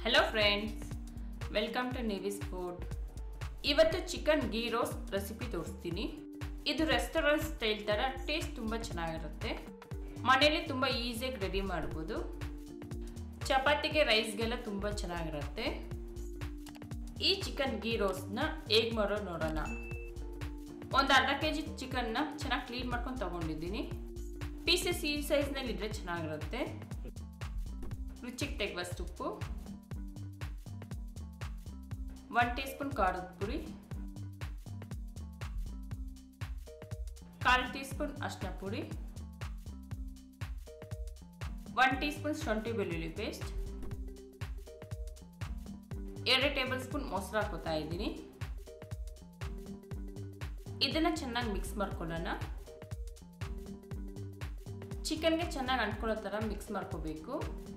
hello friends welcome to Nevis food ಇವತ್ತು chicken ghee roast recipe ತೋರಿಸ್ತೀನಿ ಇದು restaurant style ಥರ ಟೇಸ್ಟ್ ತುಂಬ ಚೆನ್ನಾಗಿರುತ್ತೆ ಮನೇಲಿ ತುಂಬ ಈಸಿಯಾಗಿ ರೆಡಿ ಮಾಡ್ಬೋದು ಚಪಾತಿಗೆ ರೈಸ್ಗೆಲ್ಲ ತುಂಬ ಚೆನ್ನಾಗಿರುತ್ತೆ ಈ ಚಿಕನ್ ಗೀ ರೋಸ್ಟ್ನ ಹೇಗೆ ಮಾಡೋದು ನೋಡೋಣ ಒಂದು ಅರ್ಧ ಕೆ ಜಿ ಚಿಕನ್ನ ಚೆನ್ನಾಗಿ ಕ್ಲೀನ್ ಮಾಡ್ಕೊಂಡು ತೊಗೊಂಡಿದ್ದೀನಿ ಪೀಸಸ್ ಈ ಸೈಜ್ನಲ್ಲಿ ಇದ್ರೆ ಚೆನ್ನಾಗಿರುತ್ತೆ ರುಚಿಗೆ ತೆಗುವಷ್ಟು ಉಪ್ಪು ಒನ್ ಟೀ ಸ್ಪೂನ್ ಖಾರದ ಪುಡಿ ಕಾಲು ಟೀ ಸ್ಪೂನ್ ಅರಿಶಿನ ಪುಡಿ ಒನ್ ಟೀ ಸ್ಪೂನ್ ಶುಂಠಿ ಬೆಳ್ಳುಳ್ಳಿ ಪೇಸ್ಟ್ ಎರಡು ಟೇಬಲ್ ಸ್ಪೂನ್ ಮೊಸರು ಹಾಕೋತಾ ಇದ್ದೀನಿ ಇದನ್ನ ಚೆನ್ನಾಗಿ ಮಿಕ್ಸ್ ಮಾಡ್ಕೊಳ್ಳೋಣ ಚಿಕನ್ಗೆ ಚೆನ್ನಾಗಿ ಅಂಟ್ಕೊಳ್ಳೋ ಥರ ಮಿಕ್ಸ್ ಮಾಡ್ಕೋಬೇಕು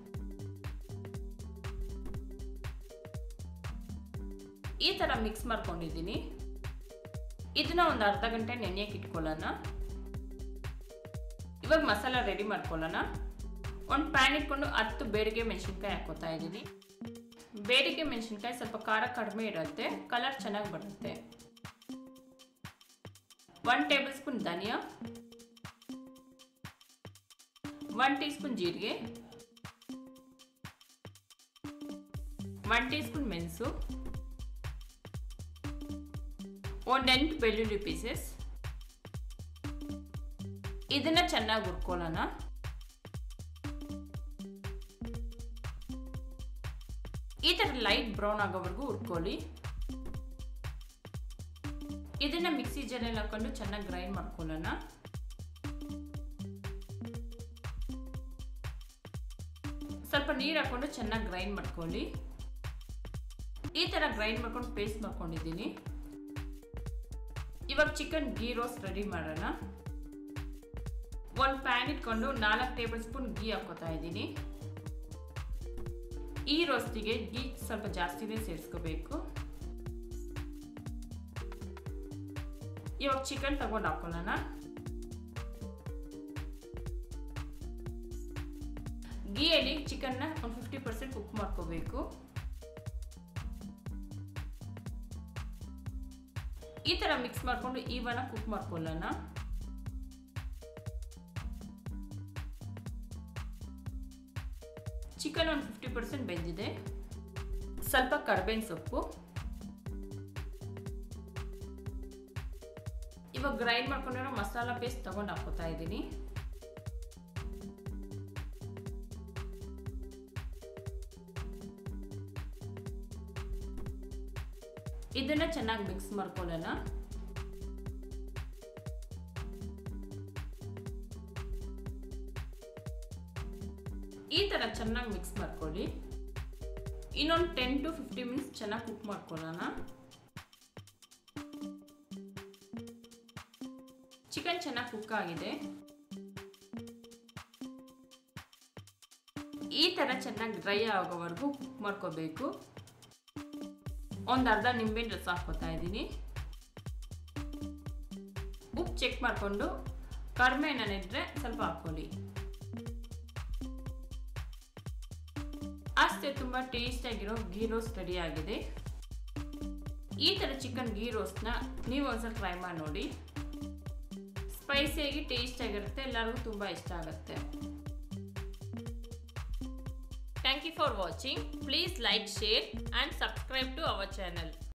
ಈ ಥರ ಮಿಕ್ಸ್ ಮಾಡ್ಕೊಂಡಿದ್ದೀನಿ ಇದನ್ನ ಒಂದು ಅರ್ಧ ಗಂಟೆ ನೆನೆಯಕ್ಕೆ ಇಟ್ಕೊಳ್ಳೋಣ ಇವಾಗ ಮಸಾಲ ರೆಡಿ ಮಾಡ್ಕೊಳ್ಳೋಣ ಒಂದು ಪ್ಯಾನ್ ಇಟ್ಕೊಂಡು ಹತ್ತು ಬೇಡಿಗೆ ಮೆಣಸಿನ್ಕಾಯಿ ಹಾಕೋತಾ ಇದ್ದೀನಿ ಬೇಡಿಗೆ ಮೆಣಸಿನ್ಕಾಯಿ ಸ್ವಲ್ಪ ಖಾರ ಕಡಿಮೆ ಇರುತ್ತೆ ಕಲರ್ ಚೆನ್ನಾಗಿ ಬರುತ್ತೆ ಒನ್ ಟೇಬಲ್ ಸ್ಪೂನ್ ಧನಿಯಾ ಒನ್ ಟೀ ಸ್ಪೂನ್ ಜೀರಿಗೆ ಒನ್ ಟೀ ಸ್ಪೂನ್ ಮೆಣಸು ಒಂದು ಎಂಟು ಬೆಳ್ಳುಳ್ಳಿ ಪೀಸಸ್ ಇದನ್ನ ಚೆನ್ನಾಗಿ ಹುರ್ಕೊಳ್ಳೋಣ ಈ ಥರ ಲೈಟ್ ಬ್ರೌನ್ ಆಗೋವರೆಗೂ ಹುರ್ಕೊಳ್ಳಿ ಇದನ್ನ ಮಿಕ್ಸಿ ಜಾರಲ್ಲಿ ಹಾಕೊಂಡು ಚೆನ್ನಾಗಿ ಗ್ರೈಂಡ್ ಮಾಡ್ಕೊಳ್ಳೋಣ ಸ್ವಲ್ಪ ನೀರು ಹಾಕೊಂಡು ಚೆನ್ನಾಗಿ ಗ್ರೈಂಡ್ ಮಾಡ್ಕೊಳ್ಳಿ ಈ ಥರ ಗ್ರೈಂಡ್ ಮಾಡ್ಕೊಂಡು ಪೇಸ್ಟ್ ಮಾಡ್ಕೊಂಡಿದ್ದೀನಿ ಇವಾಗ ಚಿಕನ್ ಗೀ ರೋಸ್ಟ್ ರೆಡಿ ಮಾಡೋಣ ಒಂದು ಪ್ಯಾನ್ ಇಟ್ಕೊಂಡು ನಾಲ್ಕು ಟೇಬಲ್ ಸ್ಪೂನ್ ಗೀ ಹಾಕೋತಾ ಇದ್ದೀನಿ ಈ ರೋಸ್ಟಿಗೆ ಗೀ ಸ್ವಲ್ಪ ಜಾಸ್ತಿನೇ ಸೇರಿಸ್ಕೋಬೇಕು ಇವಾಗ ಚಿಕನ್ ತಗೊಂಡು ಹಾಕೊಳ್ಳೋಣ ಗೀಯಲ್ಲಿ ಚಿಕನ್ನ ಒಂದು ಫಿಫ್ಟಿ ಪರ್ಸೆಂಟ್ ಕುಕ್ ಮಾಡ್ಕೋಬೇಕು ಈ ಥರ ಮಿಕ್ಸ್ ಮಾಡಿಕೊಂಡು ಈವನ ಕುಕ್ ಮಾಡ್ಕೊಳ್ಳೋಣ ಚಿಕನ್ ಒಂದು ಫಿಫ್ಟಿ ಪರ್ಸೆಂಟ್ ಬೆಂದಿದೆ ಸ್ವಲ್ಪ ಕರ್ಬೇವಿನ ಸೊಪ್ಪು ಇವಾಗ ಗ್ರೈಂಡ್ ಮಾಡ್ಕೊಂಡಿರೋ ಮಸಾಲ ಪೇಸ್ಟ್ ತಗೊಂಡು ಹಾಕೋತಾ ಇದ್ದೀನಿ ಇದನ್ನ ಚೆನ್ನಾಗಿ ಮಿಕ್ಸ್ ಮಾಡ್ಕೊಳ್ಳೋಣ ಈ ತರ ಚೆನ್ನಾಗಿ ಮಿಕ್ಸ್ ಮಾಡ್ಕೊಳ್ಳಿ ಇನ್ನೊಂದು ಟೆನ್ ಟು ಫಿಫ್ಟಿ ಮಿನಿಟ್ಸ್ ಚೆನ್ನಾಗಿ ಕುಕ್ ಮಾಡ್ಕೊಳ್ಳೋಣ ಚಿಕನ್ ಚೆನ್ನಾಗಿ ಕುಕ್ ಆಗಿದೆ ಈ ಥರ ಚೆನ್ನಾಗಿ ಡ್ರೈ ಆಗೋವರೆಗೂ ಕುಕ್ ಮಾಡ್ಕೋಬೇಕು ಒಂದು ಅರ್ಧ ನಿಂಬೆಹಣ್ಣು ರಸ ಹಾಕೋತಾ ಇದ್ದೀನಿ ಉಪ್ಪು ಚೆಕ್ ಮಾಡಿಕೊಂಡು ಕಡಿಮೆ ಏನಿದ್ರೆ ಸ್ವಲ್ಪ ಹಾಕ್ಕೊಳ್ಳಿ ಅಷ್ಟೇ ತುಂಬ ಟೇಸ್ಟಿಯಾಗಿರೋ ಗೀ ರೋಸ್ಟ್ ರೆಡಿ ಆಗಿದೆ ಈ ಥರ ಚಿಕನ್ ಗೀ ರೋಸ್ಟ್ನ ನೀವು ಒಂದ್ಸಲ ಟ್ರೈ ಮಾಡಿ ನೋಡಿ ಸ್ಪೈಸಿಯಾಗಿ ಟೇಸ್ಟ್ ಆಗಿರುತ್ತೆ ಎಲ್ಲರಿಗೂ ತುಂಬ ಇಷ್ಟ ಆಗುತ್ತೆ thank you for watching please like share and subscribe to our channel